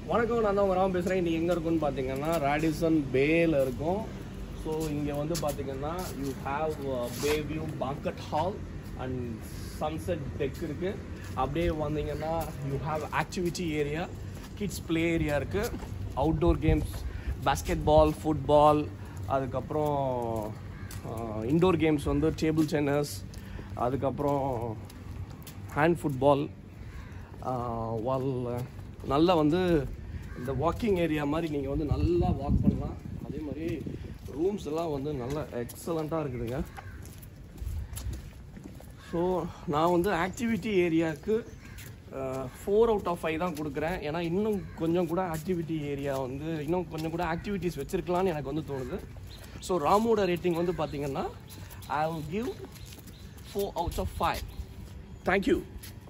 வணக்கம் நான் தான் உங்கள் ராம் பேசுகிறேன் இன்றைக்கி எங்கே இருக்குன்னு பார்த்தீங்கன்னா ராடிசன் பேல இருக்கும் ஸோ இங்கே வந்து பார்த்தீங்கன்னா you have bay view banquet hall and sunset deck இருக்குது அப்படியே வந்தீங்கன்னா you have activity area kids play area இருக்குது outdoor games basketball football அதுக்கப்புறம் இன்டோர் கேம்ஸ் வந்து டேபிள் டென்னிஸ் அதுக்கப்புறம் ஹேண்ட் ஃபுட்பால் வால் நல்லா வந்து இந்த வாக்கிங் ஏரியா மாதிரி நீங்கள் வந்து நல்லா வாக் பண்ணலாம் அதே மாதிரி ரூம்ஸ் எல்லாம் வந்து நல்லா எக்ஸலண்ட்டாக இருக்குதுங்க ஸோ நான் வந்து ஆக்டிவிட்டி ஏரியாவுக்கு ஃபோர் அவுட் ஆஃப் ஃபைவ் தான் கொடுக்குறேன் ஏன்னா இன்னும் கொஞ்சம் கூட ஆக்டிவிட்டி ஏரியா வந்து இன்னும் கொஞ்சம் கூட ஆக்டிவிட்டீஸ் வச்சுருக்கலான்னு எனக்கு வந்து தோணுது ஸோ ராமோட ரேட்டிங் வந்து பார்த்தீங்கன்னா I will give four out of five thank you